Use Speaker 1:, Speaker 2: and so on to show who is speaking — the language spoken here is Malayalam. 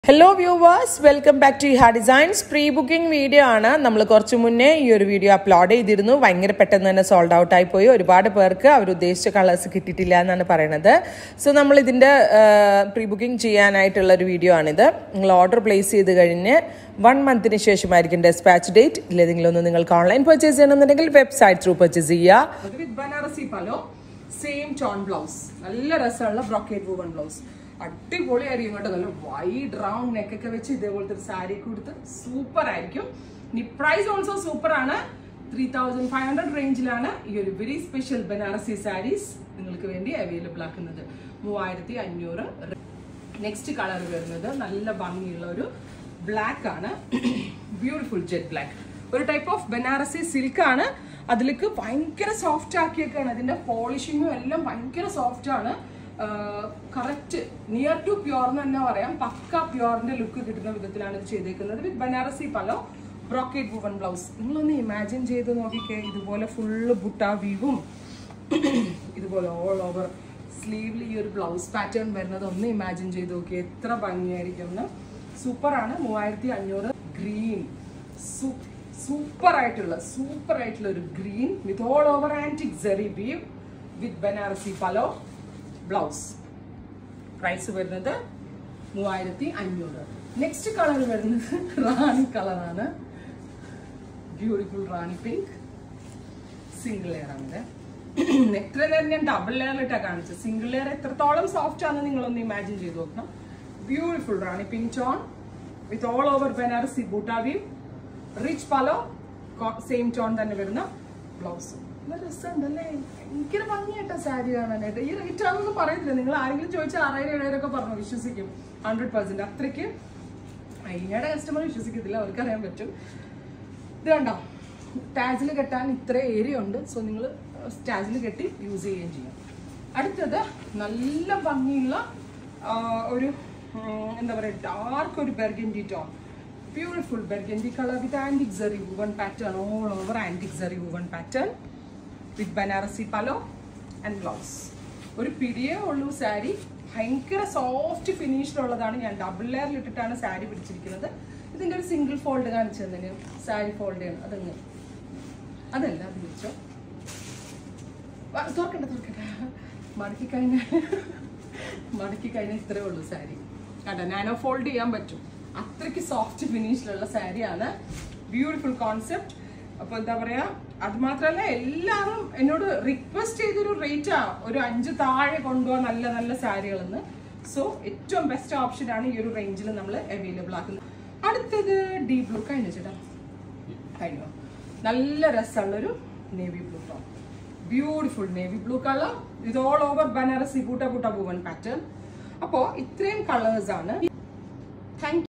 Speaker 1: hello viewers welcome back to ഹാ ഡിസൈൻസ് പ്രീ ബുക്കിംഗ് വീഡിയോ ആണ് നമ്മൾ കുറച്ച് മുന്നേ ഈ ഒരു വീഡിയോ അപ്ലോഡ് ചെയ്തിരുന്നു ഭയങ്കര പെട്ടെന്ന് തന്നെ സോൾഡ് ഔട്ട് ആയി പോയി ഒരുപാട് പേർക്ക് അവർ ഉദ്ദേശിച്ച കളേഴ്സ് കിട്ടിയിട്ടില്ല എന്നാണ് പറയുന്നത് സോ നമ്മൾ ഇതിൻ്റെ പ്രീ ബുക്കിംഗ് ചെയ്യാനായിട്ടുള്ള ഒരു വീഡിയോ ആണിത് നിങ്ങൾ ഓർഡർ പ്ലേസ് ചെയ്ത് കഴിഞ്ഞ് വൺ മന്തിന് ശേഷമായിരിക്കും ഡെസ്പാച്ച് ഡേറ്റ് ഇല്ലെങ്കിലും ഒന്ന് നിങ്ങൾക്ക് ഓൺലൈൻ പർച്ചേസ് ചെയ്യണമെന്നുണ്ടെങ്കിൽ വെബ്സൈറ്റ് ത്രൂ പർച്ചേസ് ചെയ്യുക
Speaker 2: വിത്ത് ബനാറസി പലോ സെയിം ടോൺ ബ്ലൗസ് നല്ല രസമുള്ള ബ്രോക്കേറ്റ് വൂവൺ ബ്ലൗസ് അടിപൊളിയായിരിക്കും കേട്ടോ നല്ല വൈഡ് റൗണ്ട് നെക്ക് ഒക്കെ വെച്ച് ഇതേപോലത്തെ ഒരു സാരി കൊടുത്ത് സൂപ്പർ ആയിരിക്കും ഇനി പ്രൈസ് ഓൾസോ സൂപ്പർ ആണ് ത്രീ തൗസൻഡ് ഫൈവ് ഹൺഡ്രഡ് റേഞ്ചിലാണ് ഈ ഒരു വെരി സ്പെഷ്യൽ ബനാറസി സാരീസ് നിങ്ങൾക്ക് വേണ്ടി അവൈലബിൾ ആക്കുന്നത് മൂവായിരത്തി അഞ്ഞൂറ് നെക്സ്റ്റ് കളർ വരുന്നത് നല്ല ഭംഗിയുള്ള ഒരു ബ്ലാക്ക് ആണ് ബ്യൂട്ടിഫുൾ ജെറ്റ് ബ്ലാക്ക് ഒരു ടൈപ്പ് ഓഫ് ബനാറസി സിൽക്ക് ആണ് അതിലേക്ക് ഭയങ്കര സോഫ്റ്റ് ആക്കിയൊക്കെയാണ് അതിന്റെ പോളിഷിങ്ങും എല്ലാം ഭയങ്കര സോഫ്റ്റ് ആണ് കറക്റ്റ് നിയർ ടു പ്യോർ എന്ന് തന്നെ പറയാം പക്ക പ്യോറിന്റെ ലുക്ക് കിട്ടുന്ന വിധത്തിലാണ് ഇത് ചെയ്തേക്കുന്നത് വിത്ത് ബനാറസി പലോ ബ്രോക്കേറ്റ് വുവൺ ബ്ലൗസ് നിങ്ങളൊന്ന് ഇമാജിൻ ചെയ്ത് നോക്കിക്കേ ഇതുപോലെ ഫുള്ള് ബുട്ട വീവും ഇതുപോലെ ഓൾ ഓവർ സ്ലീവിൽ ഈ ഒരു ബ്ലൗസ് പാറ്റേൺ വരുന്നത് ഒന്ന് ഇമാജിൻ ചെയ്ത് നോക്കി എത്ര ഭംഗിയായിരിക്കും എന്ന് സൂപ്പർ ആണ് മൂവായിരത്തി അഞ്ഞൂറ് ഗ്രീൻ സൂപ്പർ ആയിട്ടുള്ള സൂപ്പർ ആയിട്ടുള്ള ഒരു green with all over antique zari weave with Banarasi പലോ ബ്ലൗസ് പ്രൈസ് വരുന്നത് മൂവായിരത്തി അഞ്ഞൂറ് നെക്സ്റ്റ് കളർ വരുന്നത് റാണി കളറാണ് beautiful Rani pink single layer ആണ് എത്ര നേരം ഞാൻ ഡബിൾ ലെയറിലിട്ടാണ് കാണിച്ചത് സിംഗിൾ ലെയർ എത്രത്തോളം സോഫ്റ്റ് ആണെന്ന് നിങ്ങളൊന്ന് ഇമാജിൻ ചെയ്ത് നോക്കണം beautiful Rani pink tone with all over Banarasi ബൂട്ടാവി റിച്ച് പലോ സെയിം ടോൺ തന്നെ വരുന്ന ബ്ലൗസ് രസമുണ്ടല്ലേ ഭയങ്കര ഭംഗിയായിട്ടാ സാരി കാണാനായിട്ട് ഈ റേറ്റ് ആണെന്ന് പറയത്തില്ല നിങ്ങൾ ആരെങ്കിലും ചോദിച്ചാൽ ആറായിരം ഏഴായിരം ഒക്കെ പറഞ്ഞു വിശ്വസിക്കും ഹൺഡ്രഡ് പെർസെന്റ് അത്രയ്ക്ക് അയ്യയുടെ കസ്റ്റമർ വിശ്വസിക്കത്തില്ല അവർക്ക് അറിയാൻ പറ്റും ഇത് കണ്ടോ ടാജിൽ കെട്ടാൻ ഇത്ര ഏരിയ ഉണ്ട് സോ നിങ്ങൾ സ്റ്റാജിൽ കെട്ടി യൂസ് ചെയ്യുകയും ചെയ്യാം അടുത്തത് നല്ല ഭംഗിയുള്ള ആ, ഒരു ഉം, എന്താ പറയുക ഡാർക്ക് ഒരു burgundy tone beautiful burgundy colour with antique zari woven pattern all over antique zari woven pattern with Banarasi പലോ ആൻഡ് ബ്ലൗസ് ഒരു പിടിയേ ഉള്ളൂ സാരി ഭയങ്കര സോഫ്റ്റ് ഫിനിഷിലുള്ളതാണ് ഞാൻ ഡബിൾ ലെയറിൽ ഇട്ടിട്ടാണ് സാരി പിടിച്ചിരിക്കുന്നത് ഇതിന്റെ ഒരു സിംഗിൾ ഫോൾഡ് കാണിച്ചു തന്നെ സാരി ഫോൾഡ് ചെയ്യണം അതങ്ങ് അതല്ല അത് വെച്ചോ വ- തുറക്കണ്ട തുറക്കണ്ട മടക്കി കഴിഞ്ഞാൽ മടക്കി കഴിഞ്ഞാൽ ഇത്രേ ഉള്ളൂ സാരി കണ്ട നാനോ ഫോൾഡ് ചെയ്യാൻ പറ്റും അത്രയ്ക്ക് സോഫ്റ്റ് ഫിനിഷിലുള്ള സാരിയാണ് ബ്യൂട്ടിഫുൾ കോൺസെപ്റ്റ് അപ്പോൾ എന്താ പറയാ അത് മാത്രമല്ല എല്ലാവരും എന്നോട് റിക്വസ്റ്റ് ചെയ്തൊരു റേറ്റാ ഒരു അഞ്ച് താഴെ കൊണ്ടുപോകാൻ നല്ല നല്ല സാരികളെന്ന് സോ ഏറ്റവും ബെസ്റ്റ് ഓപ്ഷൻ ആണ് ഈ ഒരു റേഞ്ചിൽ നമ്മൾ അവൈലബിൾ ആക്കുന്നത് അടുത്തത് ഡീപ് ബ്ലൂ കഴിഞ്ഞു ചേട്ടാ കഴിഞ്ഞു നല്ല രസമുള്ളൊരു navy blue tone beautiful navy blue colour ഇത് ഓൾ ഓവർ ബനാറസി ബൂട്ട ബൂട്ട പൂവൻ പാറ്റേൺ അപ്പോൾ ഇത്രയും കളേഴ്സ് ആണ് താങ്ക്